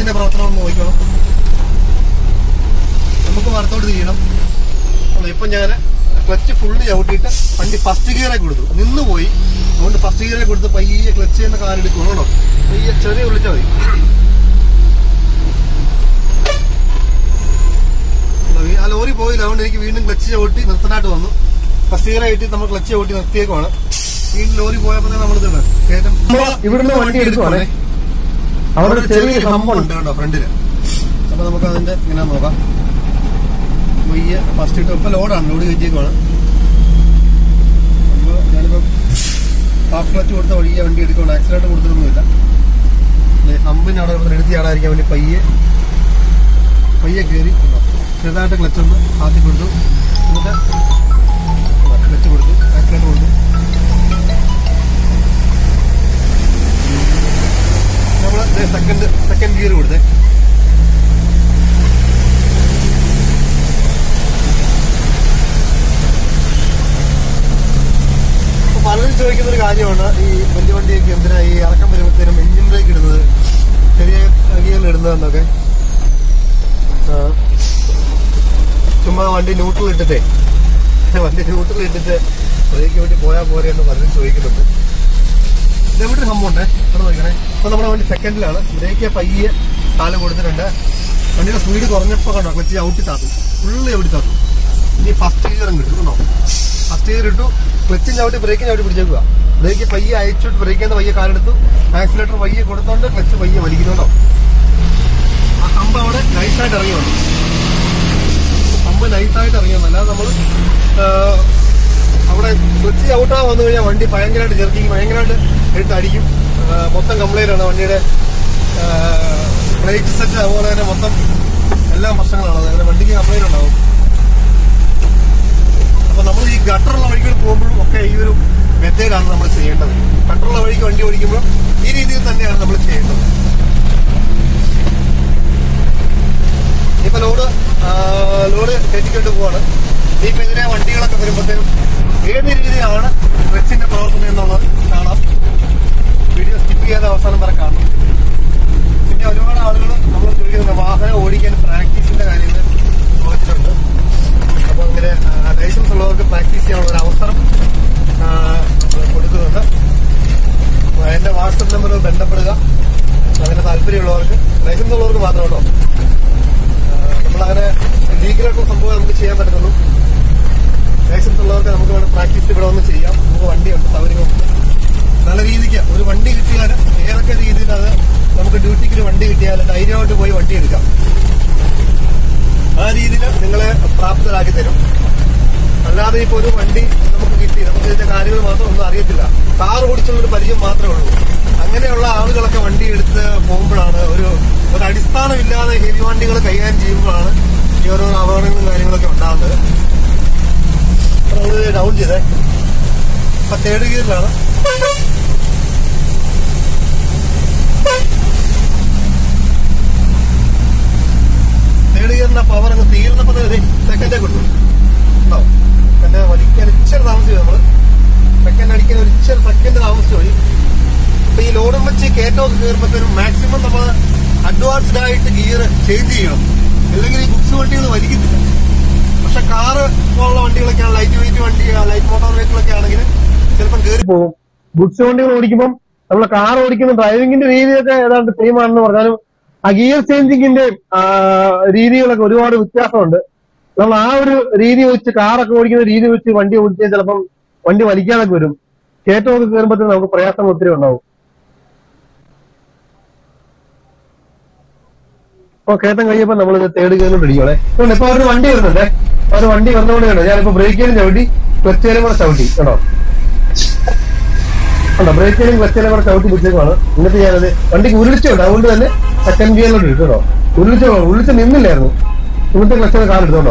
ക്ലച്ചിന്റെ പ്രവർത്തനം ഒന്ന് നോക്കണം നമുക്ക് വലത്തോട്ട് തിരിയണം അപ്പോൾ ഇപ്പൊ ഞാൻ ക്ലച്ച് ഫുള്ള് ചവിട്ടിയിട്ട് വണ്ടി ഫസ്റ്റ് ഗിയറെ കൊടുത്തു നിന്ന് പോയി അതുകൊണ്ട് ഫസ്റ്റ് ഗിയറെ കൊടുത്ത് പയ്യെ ക്ലച്ച് ചെയ്യുന്ന കാലെടുക്കണം കേട്ടോ പയ്യെ ചെറിയ വിളിച്ചാൽ മതി ആ ലോറി പോയില്ല അതുകൊണ്ട് എനിക്ക് വീണ്ടും ക്ലച്ച് ചവിട്ടി നിർത്തനായിട്ട് വന്നു ഫസ്റ്റ് ഗിയർ ആയിട്ട് നമ്മൾ ക്ലച്ച് ചവിട്ടി നിർത്തിയേക്കുവാണ് വീണ്ടും ലോറി പോയപ്പോൾ നമ്മൾ ഇതുണ്ട് കയറ്റം ഇവിടുന്ന് വണ്ടി എടുക്കുവാണേ അവിടെ അവിടെ ഒരു ചെറിയ ഹമ്പുണ്ട് ഉണ്ട് കേട്ടോ ഫ്രണ്ടില് അപ്പൊ നമുക്ക് അതിന്റെ ഇങ്ങനെ നോക്കാം വയ്യ ഫസ്റ്റ് ഇട്ട് ഇപ്പൊ ലോഡാണ് ലോഡ് കയറ്റിയേക്കുവാണ് അപ്പൊ ഞാനിപ്പം ഹാഫ് ക്ലച്ച് കൊടുത്ത വഴിയെ വണ്ടി എടുക്കണം ആക്സിലേറ്റർ കൊടുത്തിട്ടൊന്നുമില്ല ഹമ്പിന് അവിടെ ഇവിടെ എടുത്തി ആടാതിരിക്കാൻ വേണ്ടി പയ്യെ പയ്യെ കയറി ഉണ്ടോ. ചെറുതായിട്ട് ക്ലച്ച് ഒന്ന് ആദ്യം കൊടുത്തു എന്നിട്ട് ക്ലച്ച് കൊടുത്തു ആക്സിലേറ്റർ കൊടുത്തു നമ്മള് സെക്കൻഡ് സെക്കൻഡ് ഗിയർ കൊടുത്തേ അപ്പൊ പലരും ചോദിക്കുന്ന ഒരു കാര്യമാണ് ഈ വലിയ വണ്ടിയൊക്കെ എന്തിനാ ഈ ഇറക്കം വരുമ്പോഴത്തേനും എഞ്ചിൻ ബ്രേക്ക് ഇടുന്നത് ചെറിയ ഗിയറിൽ ഇടുന്നതെന്നൊക്കെ ആ, ചുമ്മാ വണ്ടി ന്യൂട്രൽ ഇട്ടിട്ടേ വണ്ടി ന്യൂട്രൽ ഇട്ടിട്ട് ബ്രേക്ക് വേണ്ടി പോയാൽ പോരെ എന്ന് പലരും ചോദിക്കുന്നുണ്ട് ഇതെവിടെ ഒരു സംഭവമുണ്ടേ ഇവിടെ നോക്കണേ ഇപ്പൊ നമ്മുടെ വണ്ടി സെക്കൻഡിലാണ് ബ്രേക്ക് പയ്യെ കാല് കൊടുത്തിട്ടുണ്ട് വണ്ടിയുടെ സ്പീഡ് കുറഞ്ഞപ്പോ കണ്ടോ ക്ലച്ച് ഔട്ടി താത്തു ഫുള്ള് ഔട്ടി താത്തു ഇനി ഫസ്റ്റ് ഗിയറും കിട്ടും കണ്ടോ ഫസ്റ്റ് ഗിയർ ഇട്ടു ക്ലച്ചും ചവിട്ടി ബ്രേക്കും ചവിട്ടി പിടിച്ചേക്കുക ബ്രേക്ക് പയ്യെ അയച്ചിട്ട് ബ്രേക്കിന്റെ പയ്യെ കാലെടുത്തു ആക്സിലേറ്റർ പയ്യെ കൊടുത്തോണ്ട് ക്ലച്ച് പയ്യെ വലിക്കുന്നുണ്ടോ ആ ഹമ്പ് അവിടെ നൈസായിട്ട് ഇറങ്ങി വന്നു ഹമ്പ് നൈസായിട്ട് ഇറങ്ങി വന്നു അല്ലാതെ നമ്മൾ അവിടെ ക്ലച്ച് ചവിട്ടാൻ വന്നു കഴിഞ്ഞാൽ വണ്ടി ഭയങ്കരമായിട്ട് ചെറുക്കും ഭയങ്കരമായിട്ട് എടുത്തടിക്കും ആ, മൊത്തം കംപ്ലൈന്റ് ആണ് വണ്ടിയുടെ ബ്രേക്ക് സെറ്റ് അതുപോലെ തന്നെ മൊത്തം എല്ലാ പ്രശ്നങ്ങളാണ് അങ്ങനെ വണ്ടിക്ക് കംപ്ലൈന്റ് ഉണ്ടാവും അപ്പൊ നമ്മൾ ഈ ഗട്ടറുള്ള വഴികൾ പോകുമ്പോഴും ഒക്കെ ഈ ഒരു മെത്തേഡാണ് നമ്മൾ ചെയ്യേണ്ടത് ഗട്ടറുള്ള വഴിക്ക് വണ്ടി ഓടിക്കുമ്പോൾ ഈ രീതിയിൽ തന്നെയാണ് നമ്മൾ ചെയ്യേണ്ടത് ഇപ്പൊ ലോഡ് ആ, ലോഡ് കയറ്റിക്കൊണ്ട് പോവാണ് ഇപ്പൊ ഇതിനെ വണ്ടികളൊക്കെ വരുമ്പോഴത്തേനും ഏത് രീതിയിലാണ് ക്ലച്ചിന്റെ പ്രവർത്തനം എന്നുള്ളത് കാണാം വീഡിയോ സ്കിപ്പ് ചെയ്യാതെ അവസാനം വരെ കാണണം പിന്നെ ഒരുപാട് ആളുകൾ നമ്മൾ ചോദിക്കുന്നുണ്ട് വാഹനം ഓടിക്കാൻ പ്രാക്ടീസിന്റെ കാര്യങ്ങൾ ചോദിച്ചിട്ടുണ്ട് അപ്പൊ അങ്ങനെ ലൈസൻസ് ഉള്ളവർക്ക് പ്രാക്ടീസ് ചെയ്യാനുള്ള ഒരു അവസരം ആ, നമ്മള് കൊടുക്കുന്നുണ്ട് അപ്പൊ എന്റെ വാട്സപ്പ് നമ്പർ ബന്ധപ്പെടുക അങ്ങനെ താല്പര്യമുള്ളവർക്ക് ലൈസൻസ് ഉള്ളവർക്ക് മാത്രം കേട്ടോ നമ്മളങ്ങനെ ലീഗലായിട്ടുള്ള സംഭവം നമുക്ക് ചെയ്യാൻ പറ്റുന്നുള്ളൂ ലൈസൻസ് ഉള്ളവർക്ക് നമുക്ക് വേണം പ്രാക്ടീസ് ഇവിടെ വന്ന് ചെയ്യാം നമുക്ക് വണ്ടിയുണ്ട് സൗകര്യങ്ങളുണ്ട് നല്ല രീതിക്ക് ഒരു വണ്ടി കിട്ടിയാൽ ഏതൊക്കെ രീതിയിൽ അത് നമുക്ക് ഡ്യൂട്ടിക്ക് ഒരു വണ്ടി കിട്ടിയാൽ ധൈര്യമായിട്ട് പോയി വണ്ടി എടുക്കാം ആ രീതിയിൽ നിങ്ങളെ പ്രാപ്തരാക്കി തരും അല്ലാതെ ഇപ്പൊ ഒരു വണ്ടി നമുക്ക് കിട്ടി നമുക്ക് ഇതിന്റെ കാര്യങ്ങൾ മാത്രം ഒന്നും അറിയത്തില്ല കാർ ഓടിച്ചുള്ള ഒരു പരിചയം മാത്രമേ ഉള്ളൂ അങ്ങനെയുള്ള ആളുകളൊക്കെ വണ്ടി എടുത്ത് പോകുമ്പോഴാണ് ഒരു ഒരു അടിസ്ഥാനമില്ലാതെ ഹെവി വണ്ടികൾ കൈകാര്യം ചെയ്യുമ്പോഴാണ് ഈ ഓരോ അപകടങ്ങളും കാര്യങ്ങളൊക്കെ ഉണ്ടാകുന്നത് അപ്പൊ നമ്മള് ഡൗൺ ചെയ്തേ അപ്പൊ തേർഡ് ഗിയറിലാണ് തേർഡ് ഗിയറിന്റെ പവർ അങ്ങ് തീർന്നപ്പോ സെക്കൻഡേ കിട്ടും ഉണ്ടോ എന്റെ വലിക്കാൻ ഇച്ചിരി താമസിച്ചു നമ്മള് സെക്കൻഡ് അടിക്കാൻ ഒരു ഇച്ചിരി സെക്കൻഡ് താമസിച്ചു പോയി അപ്പൊ ഈ ലോഡും വെച്ച് കയറ്റമൊക്കെ കയറുമ്പോഴത്തേനും മാക്സിമം നമ്മൾ അഡ്വാൻസ്ഡ് ആയിട്ട് ഗിയർ ചേഞ്ച് ചെയ്യണം അല്ലെങ്കിൽ ഈ ബുക്സ് വണ്ടികൾ വലിക്കത്തില്ല പക്ഷെ കാറ് പോലുള്ള വണ്ടികളൊക്കെയാണ് ലൈറ്റ് വെയിറ്റ് വണ്ടി ലൈറ്റ് മോട്ടോർ വെഹിക്കിളൊക്കെ ആണെങ്കിൽ ചിലപ്പം കയറി പോകും ഗുഡ്സ് വണ്ടികൾ ഓടിക്കുമ്പോൾ നമ്മൾ കാർ ഓടിക്കുന്ന ഡ്രൈവിംഗിന്റെ രീതിയൊക്കെ ഏതാണ്ട് സെയിം ആണെന്ന് പറഞ്ഞാലും ആ ഗിയർ ചേഞ്ചിങ്ങിന്റെ രീതികളൊക്കെ ഒരുപാട് വ്യത്യാസമുണ്ട് നമ്മൾ ആ ഒരു രീതി വെച്ച് കാറൊക്കെ ഓടിക്കുന്ന രീതി വെച്ച് വണ്ടി ഓടിച്ചാൽ ചിലപ്പം വണ്ടി വലിക്കാതൊക്കെ വരും കയറ്റമൊക്കെ കയറുമ്പോഴത്തേക്കും നമുക്ക് പ്രയാസം ഒത്തിരി ഉണ്ടാവും അപ്പൊ കയറ്റം കഴിയുമ്പോ നമ്മൾ തേർഡ് ഗിയറിലോട്ട് ഇടിക്കണേ അതുകൊണ്ട് ഇപ്പൊ ഒരു വണ്ടി വരുന്നുണ്ടേ ആ ഒരു വണ്ടി വന്നുകൊണ്ടാണ് ഞാനിപ്പോ ബ്രേക്കിലും ചവിട്ടി ക്ലച്ചേലും കൂടെ ചവിട്ടി കേട്ടോ ഉണ്ടോ ബ്രേക്കിലും ക്ലച്ചിലും കൂടെ ചവിട്ടി പിടിച്ചേക്കാണ് എന്നിട്ട് ഞാനത് വണ്ടിക്ക് ഉരുളിച്ചുണ്ട് അതുകൊണ്ട് തന്നെ സെക്കൻഡ് ഗിയറിലോട്ട് ഇട്ടു കേട്ടോ ഉരുളിച്ച് ഉരുളിച്ച് നിന്നില്ലായിരുന്നു ഇവിടുത്തെ ക്ലച്ചിലെ കാലെടുത്തോട്ടോ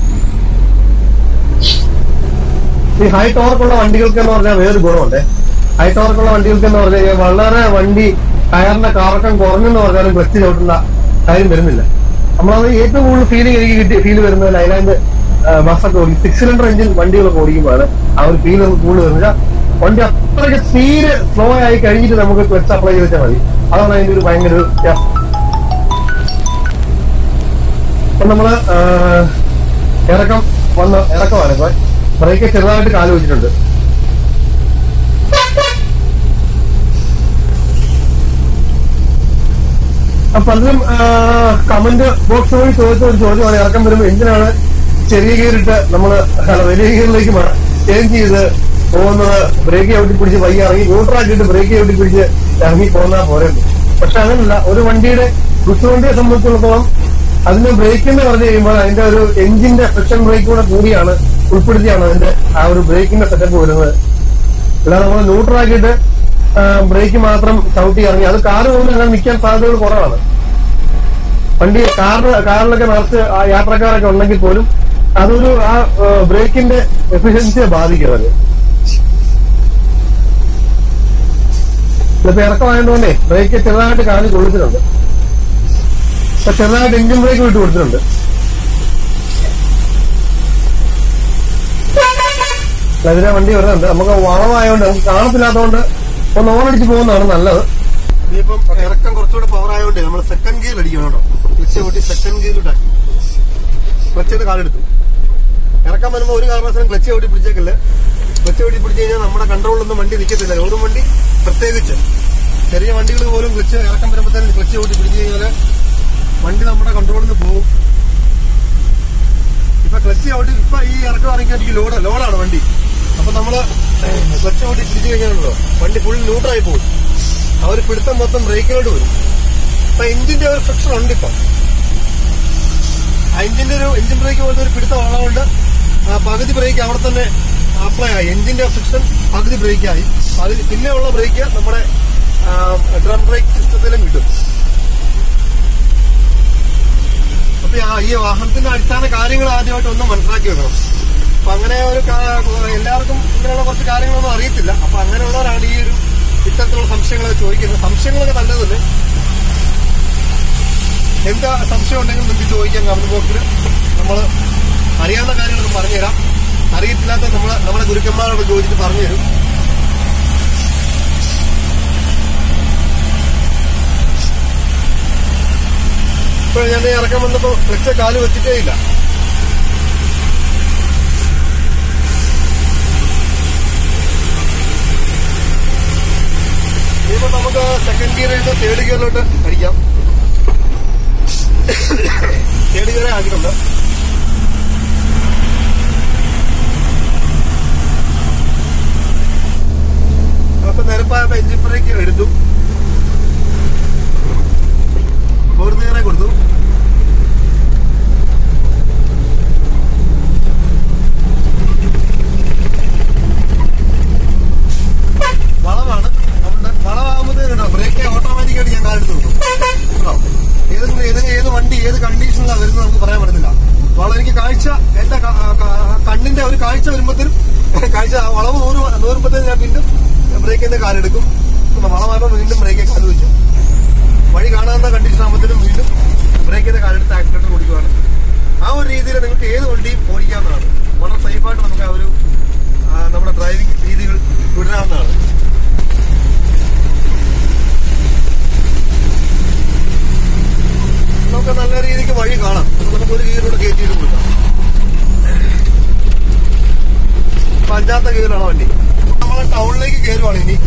ഈ ഹൈ ടോർക്കുള്ള വണ്ടികൾക്ക് എന്ന് പറഞ്ഞാൽ വേറൊരു ഗുണമുണ്ട് ഹൈ ടോർക്കുള്ള വണ്ടികൾക്ക് എന്ന് പറഞ്ഞു കഴിഞ്ഞാൽ വളരെ വണ്ടി ടയറിന്റെ കറക്കം കുറഞ്ഞെന്ന് പറഞ്ഞാലും ക്ലച്ച് ചവിട്ടുന്ന കാര്യം വരുന്നില്ല നമ്മളത് ഏറ്റവും കൂടുതൽ ഫീലിംഗ് എനിക്ക് കിട്ടി ഫീൽ വരുന്നത് ലൈലാൻഡ് ബസ്സൊക്കെ ഓടിക്കും സിക്സ് സിലിണ്ടർ എഞ്ചിൻ വണ്ടികളൊക്കെ ഓടിക്കുമ്പോഴാണ് ആ ഒരു ഫീൽ നമുക്ക് കൂടുതൽ വരുന്നത് വണ്ടി അത്രയ്ക്ക് സ്പീഡ് സ്ലോ ആയി കഴിഞ്ഞിട്ട് നമുക്ക് ക്ലച്ച് അപ്ലൈ ചെയ്ത് വെച്ചാൽ മതി അതാണ് അതിന്റെ ഒരു ഭയങ്കര ഒരു വ്യത്യാസം അപ്പൊ നമ്മള് ആ, ഇറക്കം വന്ന് ഇറക്കമാണ് ഇപ്പൊ ബ്രേക്ക് ചെറുതായിട്ട് കാല് വെച്ചിട്ടുണ്ട് അപ്പൊ പലരും കമന്റ് ബോക്സ് വഴി ചോദിച്ച ഒരു ചോദ്യമാണ് ഇറക്കം വരുമ്പോ എന്തിനാണ് ചെറിയ ഗിയറിട്ട് നമ്മള് അല്ല, വലിയ ഗിയറിലേക്ക് ചേഞ്ച് ചെയ്ത് പോകുന്നത് ബ്രേക്ക് ചവിട്ടി പിടിച്ച് വയ്യ ഇറങ്ങി ന്യൂട്രാക്കിയിട്ട് ബ്രേക്ക് ചവിട്ടി പിടിച്ച് ഇറങ്ങി പോകുന്ന പോരെ പക്ഷെ അങ്ങനല്ല ഒരു വണ്ടിയുടെ ബുസ് വണ്ടിയെ സംബന്ധിച്ചിടത്തോളം അതിന് ബ്രേക്ക് എന്ന് പറഞ്ഞു കഴിയുമ്പോൾ അതിന്റെ ഒരു എഞ്ചിന്റെ ഫ്രിക്ഷൻ ബ്രേക്ക് കൂടെ കൂടിയാണ് ഉൾപ്പെടുത്തിയാണ് അതിന്റെ ആ ഒരു ബ്രേക്കിന്റെ സെറ്റപ്പ് വരുന്നത് അല്ലാതെ നമ്മൾ ന്യൂട്രാക്കിയിട്ട് ബ്രേക്ക് മാത്രം ചവിട്ടി ഇറങ്ങി അത് കാറ് പോകുമ്പോൾ അങ്ങനെ നിൽക്കാൻ സാധ്യതകൾ കുറവാണ് വണ്ടി കാറിന് കാറിലൊക്കെ നിറച്ച് ആ യാത്രക്കാരൊക്കെ ഉണ്ടെങ്കിൽ പോലും അതൊരു ആ ബ്രേക്കിന്റെ എഫിഷ്യൻസിയെ ബാധിക്കും അത് ഇപ്പൊ ഇറക്കമായതുകൊണ്ടേ ബ്രേക്ക് ചെറുതായിട്ട് കാല് കൊള്ളിച്ചിട്ടുണ്ട് അപ്പൊ ചെറുതായിട്ട് എഞ്ചിൻ ബ്രേക്ക് വിട്ട് കൊടുത്തിട്ടുണ്ട് അതിലെ വണ്ടി വരുന്നുണ്ട് നമുക്ക് വളമായതുകൊണ്ട് നമുക്ക് കാണത്തില്ലാത്തതുകൊണ്ട് ഒന്ന് ഓണടിച്ച് പോകുന്നതാണ് നല്ലത് ഇനിയിപ്പം ഇറക്കം കുറച്ചുകൂടെ പവർ ആയതുകൊണ്ട് നമ്മൾ സെക്കൻഡ് ഗിയർ അടിക്കണം കേട്ടോ ക്ലച്ച് കൂട്ടി സെക്കൻഡ് ഗിയർ ഇട്ടാക്കി ക്ലച്ച് ചെയ്ത് കാലെടുത്തു ഇറക്കം വരുമ്പോൾ ഒരു കാരണവശാലും ക്ലച്ച് കൂട്ടി പിടിച്ചേക്കില്ല ക്ലച്ച് കൂട്ടി പിടിച്ചു കഴിഞ്ഞാൽ നമ്മുടെ കൺട്രോളിലൊന്നും വണ്ടി നിൽക്കത്തില്ല ലോറും വണ്ടി പ്രത്യേകിച്ച് ചെറിയ വണ്ടികൾ പോലും ക്ലച്ച് ഇറക്കം വരുമ്പോഴത്തേനും ക്ലച്ച് കൂട്ടി പിടിച്ചു കഴിഞ്ഞാൽ വണ്ടി നമ്മുടെ കൺട്രോളിൽ നിന്ന് പോകും ഇപ്പൊ ക്ലച്ച് ചവിട്ടി ഇപ്പൊ ഈ ഇറക്കം ഇറങ്ങിയ ലോഡ് ലോഡാണ് വണ്ടി അപ്പൊ നമ്മള് ക്ലച്ച് ചവിട്ടി പിടിച്ചു കഴിഞ്ഞാണല്ലോ വണ്ടി ഫുൾ ന്യൂട്രായി പോകും ആ ഒരു പിടുത്തം മൊത്തം ബ്രേക്കിലോട്ട് വരും അപ്പൊ എഞ്ചിന്റെ ഒരു ഫ്രിക്ഷൻ ഉണ്ട് ഇപ്പൊ ആ എഞ്ചിന്റെ ഒരു എഞ്ചിൻ ബ്രേക്ക് പോലത്തെ ഒരു പിടുത്തം ഉള്ളതുകൊണ്ട് ആ പകുതി ബ്രേക്ക് അവിടെ തന്നെ അപ്ലൈ ആയി എഞ്ചിന്റെ ഫ്രിക്ഷൻ പകുതി ബ്രേക്ക് ആയി പകുതി പിന്നെ ഉള്ള ബ്രേക്ക് നമ്മുടെ ഡ്രം ബ്രേക്ക് സിസ്റ്റത്തിലും കിട്ടും അപ്പൊ ആ- ഈ വാഹനത്തിന്റെ അടിസ്ഥാന കാര്യങ്ങൾ ആദ്യമായിട്ട് ഒന്ന് മനസ്സിലാക്കി വെക്കണം അപ്പൊ അങ്ങനെ ഒരു കാ- എല്ലാവർക്കും ഇങ്ങനെയുള്ള കുറച്ച് കാര്യങ്ങളൊന്നും അറിയത്തില്ല അപ്പൊ അങ്ങനെയുള്ളവരാണ് ഈ ഒരു ഇത്തരത്തിലുള്ള സംശയങ്ങളൊക്കെ ചോദിക്കുന്നത് സംശയങ്ങളൊക്കെ നല്ലത് തന്നെ എന്താ സംശയം ഉണ്ടെങ്കിൽ നിങ്ങൾക്ക് ചോദിക്കാം കമന്റ് ബോക്സിൽ നമ്മൾ അറിയാവുന്ന കാര്യങ്ങളൊക്കെ പറഞ്ഞുതരാം അറിയത്തില്ലാത്ത നമ്മളെ നമ്മുടെ ഗുരുക്കന്മാരോട് ചോദിച്ചിട്ട് പറഞ്ഞുതരും ഇപ്പോൾ ഞാൻ ഈ ഇറക്കം വന്നപ്പോ ഫ്ലെക്സ് കാല് വെച്ചിട്ടേ ഇല്ല ഇനിയിപ്പോ നമുക്ക് സെക്കൻഡ് ഗിയറിൽ നിന്ന് തേർഡ് ഗിയറിലോട്ട് അടിക്കാം തേർഡ് ഗിയറെ ആക്കിയിട്ടുണ്ട് അപ്പൊ നിരപ്പായപ്പോ എഞ്ചിൻ ബ്രേക്ക് എടുത്തു ഫോർത്ത് ഗിയറെ കൊടുത്തു വളമാണ് നമ്മുടെ വളമാകുമ്പോഴത്തേക്കുണ്ടോ ബ്രേക്ക് ഓട്ടോമാറ്റിക്കായിട്ട് ഞാൻ കാലെടുത്ത് നോക്കും കേട്ടോ ഏതെങ്കിലും ഏതെങ്കിലും ഏത് വണ്ടി ഏത് കണ്ടീഷനിലാണ് വരുന്നത് നമുക്ക് പറയാൻ പറ്റുന്നില്ല വളം എനിക്ക് കാഴ്ച എന്റെ ക- ക- കണ്ണിന്റെ ഒരു കാഴ്ച വരുമ്പോഴത്തേനും കാഴ്ച ആ വളവ് നൂറ് നൂറുമ്പോഴത്തേനും ഞാൻ വീണ്ടും ബ്രേക്കിന്റെ കാലെടുക്കും വളമാകുമ്പോൾ വീണ്ടും ബ്രേക്കെ കാല് വെച്ചു വഴി കാണാവുന്ന കണ്ടീഷൻ ആകുമ്പോഴത്തേനും വീണ്ടും ബ്രേക്കിന്റെ കാലെടുത്ത് ആക്സിഡന്റ് ഓടിക്കുവാണ് ആ ഒരു രീതിയിൽ നിങ്ങൾക്ക് ഏത് വണ്ടിയും ഓടിക്കാവുന്നതാണ് വളരെ സേഫായിട്ട് നമുക്ക് ആ ഒരു ആ, നമ്മുടെ ഡ്രൈവിംഗ് രീതികൾ തുടരാവുന്നതാണ് നമുക്ക് നല്ല രീതിക്ക് വഴി കാണാം അപ്പൊ നമുക്ക് ഒരു ഗിയറിലൂടെ കയറ്റിയിട്ട് കൊടുക്കാം അപ്പൊ അഞ്ചാമത്തെ ഗിയറിലാണ് വണ്ടി നമ്മൾ ടൗണിലേക്ക് കയറുവാണ് ഇനി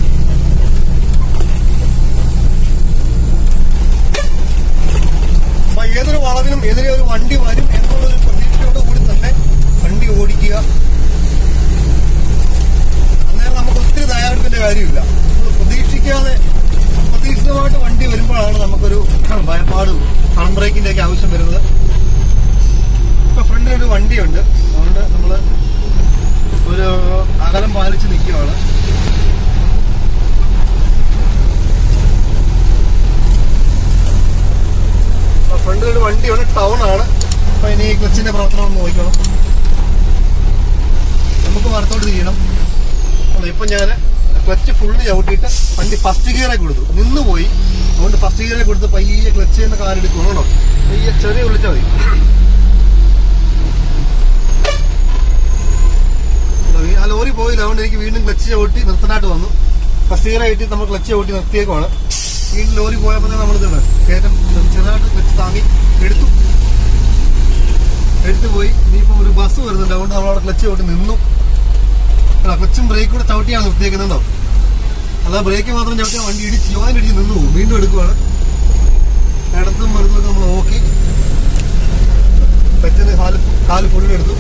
അപ്പൊ ഏതൊരു വളവിനും എതിരെ ഒരു വണ്ടി വരും എന്നുള്ളൊരു പ്രതീക്ഷയോട് കൂടി തന്നെ വണ്ടി ഓടിക്കുക അന്നേരം നമുക്ക് ഒത്തിരി തയ്യാറെടുപ്പിന്റെ കാര്യമില്ല നമ്മൾ പ്രതീക്ഷിക്കാതെ അപ്രതീക്ഷിതമായിട്ട് വണ്ടി വരുമ്പോഴാണ് നമുക്കൊരു ഭയപ്പാടും ഹൺ ബ്രേക്കിന്റെ ഒക്കെ ആവശ്യം വരുന്നത് ഇപ്പൊ ഫ്രണ്ടിൽ ഒരു വണ്ടിയുണ്ട് അതുകൊണ്ട് നമ്മള് ഒരു അകലം പാലിച്ച് നിൽക്കുകയാണ് ഫ്രണ്ടിൽ ഒരു വണ്ടിയാണ് ടൗൺ ആണ് അപ്പൊ ഇനി ക്ലച്ചിന്റെ പ്രവർത്തനം ഒന്ന് നോക്കണം നമുക്ക് വരത്തോട്ട് ചെയ്യണം അല്ല ഇപ്പൊ ഞാൻ ക്ലച്ച് ഫുള്ള് ചവിട്ടിയിട്ട് വണ്ടി ഫസ്റ്റ് ഗിയറെ കൊടുത്തു നിന്ന് പോയി അതുകൊണ്ട് ഫസ്റ്റ് ഗിയറെ കൊടുത്ത് പയ്യെ ക്ലച്ച് ചെയ്യുന്ന കാലെടുക്കും കേട്ടോ പയ്യെ ചെറിയ വിളിച്ചാൽ മതി അല്ല, ആ ലോറി പോയില്ല അതുകൊണ്ട് എനിക്ക് വീണ്ടും ക്ലച്ച് ചവിട്ടി നിർത്താനായിട്ട് വന്നു ഫസ്റ്റ് ഗിയർ ആയിട്ട് നമ്മൾ ക്ലച്ച് ചവിട്ടി നിർത്തിയേക്കുവാണ് വീണ്ടും ലോറി പോയപ്പോൾ നമ്മൾ ഇതാണ് കയറ്റം ചെറുതായിട്ട് ക്ലച്ച് താങ്ങി എടുത്തു അതുകൊണ്ട് നമ്മളവിടെ ക്ലച്ച് ചവിട്ടി നിന്നു അല്ല ക്ലച്ചും ബ്രേക്കും കൂടെ ചവിട്ടിയാണ് നിർത്തിയേക്കുന്നുണ്ടോ അല്ല ബ്രേക്ക് മാത്രം ചവിട്ടിയാൽ വണ്ടി ഇടിച്ച് ജോയിൻ ഇടിച്ച് നിന്നു പോകും വീണ്ടും എടുക്കുവാണ് ഇടത്തും മരുന്നൊക്കെ നമ്മൾ നോക്കി ക്ലച്ചിന് കാല് കാല് ഫുള്ളെടുത്തു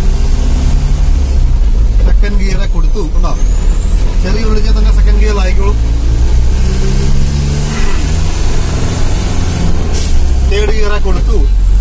സെക്കൻഡ് ഗിയറെ കൊടുത്തു കണ്ടോ ചെറിയ വിളിച്ചാൽ തന്നെ സെക്കൻഡ് ഗിയർ ആയിക്കോളും തേർഡ് ഗിയറെ കൊടുത്തു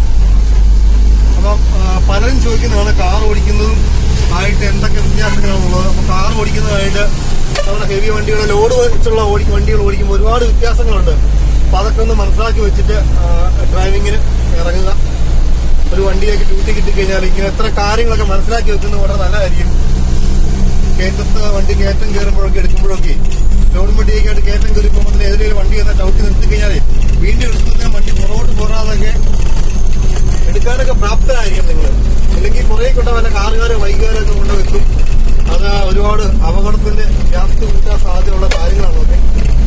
അപ്പം ആ, പലരും ചോദിക്കുന്നതാണ് കാർ ഓടിക്കുന്നതും ആയിട്ട് എന്തൊക്കെ വ്യത്യാസങ്ങളാണുള്ളത് അപ്പൊ കാർ ഓടിക്കുന്നതായിട്ട് നമ്മുടെ ഹെവി വണ്ടികളെ ലോഡ് വെച്ചുള്ള ഓടി വണ്ടികൾ ഓടിക്കുമ്പോൾ ഒരുപാട് വ്യത്യാസങ്ങളുണ്ട് അപ്പൊ അതൊക്കെ ഒന്ന് മനസ്സിലാക്കി വെച്ചിട്ട് ഡ്രൈവിങ്ങിന് ഇറങ്ങുക ഒരു വണ്ടിയൊക്കെ ഡ്യൂട്ടി കിട്ടിക്കഴിഞ്ഞാൽ ഇങ്ങനെ എത്ര കാര്യങ്ങളൊക്കെ മനസ്സിലാക്കി വെക്കുന്നത് വളരെ നല്ലതായിരിക്കും കയറ്റത്ത് വണ്ടി കയറ്റം കയറുമ്പോഴൊക്കെ എടുക്കുമ്പോഴൊക്കെ ലോഡ് വണ്ടിയൊക്കെ ആയിട്ട് കയറ്റം കയറിക്കുമ്പോൾ തന്നെ ഏതെങ്കിലും വണ്ടി എന്നാൽ ചവിട്ടി നിർത്തി കഴിഞ്ഞാലേ വീണ്ടും എടുക്കുന്ന വണ്ടി പുറകോട്ട് പോരാതൊക്കെ എടുക്കാനൊക്കെ പ്രാപ്തരായിരിക്കും നിങ്ങൾ അല്ലെങ്കിൽ കുറെ കൊണ്ട് വല്ല കാറുകാരോ ബൈക്കുകാരോ ഒക്കെ കൊണ്ട് വെക്കും അത് ഒരുപാട് അപകടത്തിന്റെ വ്യാപ്തി കൂട്ടാൻ സാധ്യതയുള്ള കാര്യങ്ങളാണ് ഒക്കെ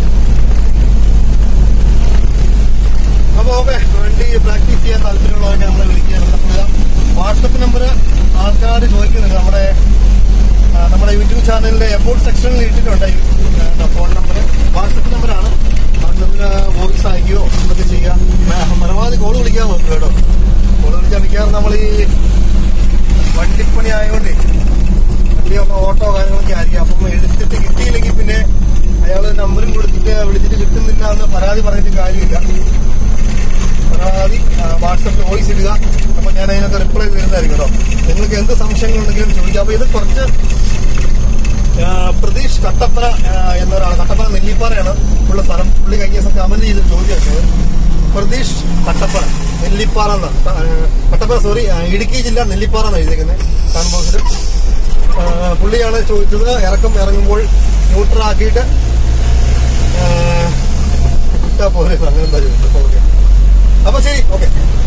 അപ്പൊ ഓക്കെ വണ്ടി പ്രാക്ടീസ് ചെയ്യാൻ താല്പര്യമുള്ളവരൊക്കെ നമ്മളെ വിളിക്കുക ബന്ധപ്പെടുക വാട്സപ്പ് നമ്പർ ആൾക്കാർ ചോദിക്കുന്നുണ്ട് നമ്മുടെ ആ, നമ്മുടെ യൂട്യൂബ് ചാനലിന്റെ എബൌട്ട് സെക്ഷനിൽ ഇട്ടിട്ടുണ്ട് ഈ, ആ, ഫോൺ നമ്പർ വാട്സപ്പ് നമ്പറാണ് വാട്സപ്പിൽ വോയിസ് അയക്കുകയോ എന്തൊക്കെ ചെയ്യാം മ- പരമാവധി കോൾ വിളിക്കാൻ നോക്കുക കേട്ടോ കോൾ വിളിച്ചാൽ മിക്കവാറും നമ്മൾ ഈ വണ്ടിപ്പണി ആയതുകൊണ്ട് വണ്ടിയൊക്കെ ഓട്ടോ കാര്യങ്ങളൊക്കെ ആയിരിക്കും അപ്പം എടുത്തിട്ട് കിട്ടിയില്ലെങ്കിൽ പിന്നെ അയാൾ നമ്പറും കൊടുത്തിട്ട് വിളിച്ചിട്ട് കിട്ടുന്നില്ല എന്ന് പരാതി പറഞ്ഞിട്ട് കാര്യമില്ല പരാതി വാട്സപ്പിൽ വോയിസ് ഇടുക അപ്പൊ ഞാൻ അതിനൊക്കെ റിപ്ലൈ തരുന്നതായിരിക്കും കേട്ടോ നിങ്ങൾക്ക് എന്ത് സംശയങ്ങളുണ്ടെങ്കിലും ചോദിക്കാം അപ്പൊ ഇത് കുറച്ച് ആ, പ്രതീഷ് കട്ടപ്പന ആ, എന്നൊരാൾ കട്ടപ്പന നെല്ലിപ്പാറയാണ് ഉള്ള സ്ഥലം പുള്ളി കഴിഞ്ഞ ദിവസം കമന്റ് ചെയ്ത് ചോദിച്ചത് പ്രതീഷ് കട്ടപ്പന നെല്ലിപ്പാറ എന്നാണ് ക- ആ, കട്ടപ്പന സോറി ആ, ഇടുക്കി ജില്ല നെല്ലിപ്പാറ എന്നാണ് എഴുതിയിരിക്കുന്നത് കാൺബോസിൽ പുള്ളിയാണ് ചോദിച്ചത് ഇറക്കം ഇറങ്ങുമ്പോൾ ന്യൂട്രൽ ആക്കിയിട്ട് ആ, ഇട്ടാ പോരെ അങ്ങനെ എന്താ ചോദിച്ചത് ഓക്കെ അപ്പൊ ശരി ഓക്കെ